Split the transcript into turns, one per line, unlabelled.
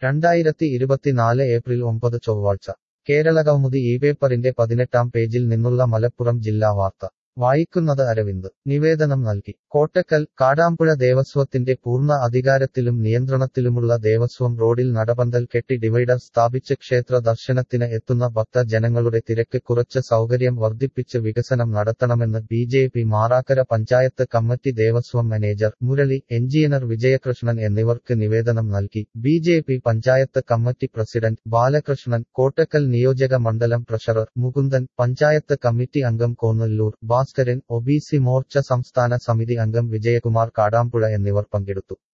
രണ്ടായിരത്തി ഇരുപത്തിനാല് ഏപ്രിൽ ഒമ്പത് ചൊവ്വാഴ്ച കേരളകൗമുദി ഈ പേപ്പറിന്റെ പതിനെട്ടാം പേജിൽ നിന്നുള്ള മലപ്പുറം ജില്ലാ വാർത്ത വായിക്കുന്നത് അരവിന്ദ് നിവേദനം നൽകി കോട്ടക്കൽ കാടാമ്പുഴ ദേവസ്വത്തിന്റെ പൂർണ്ണ അധികാരത്തിലും നിയന്ത്രണത്തിലുമുള്ള ദേവസ്വം റോഡിൽ നടപന്തൽ കെട്ടി ഡിവൈഡർ സ്ഥാപിച്ച് ക്ഷേത്ര ദർശനത്തിന് എത്തുന്ന ഭക്ത ജനങ്ങളുടെ തിരക്ക് കുറച്ച് സൗകര്യം വർദ്ധിപ്പിച്ച് വികസനം നടത്തണമെന്ന് B J P Marakkara panchayat committee Devaswom manager Murali engineer Vijayakrishnan എന്നിവർക്ക് നിവേദനം നൽകി B J P panchayat committee president Balakrishnan Kottakkal നിയോജക മണ്ഡലം ട്രഷറർ മുകുന്ദൻ പഞ്ചായത്ത് കമ്മിറ്റി അംഗം കോന്നല്ലൂർ ഭാസ്കരൻ ഒബിസി മോർച്ച സംസ്ഥാന സമിതി അംഗം വിജയകുമാർ കാടാമ്പുഴ എന്നിവർ പങ്കെടുത്തു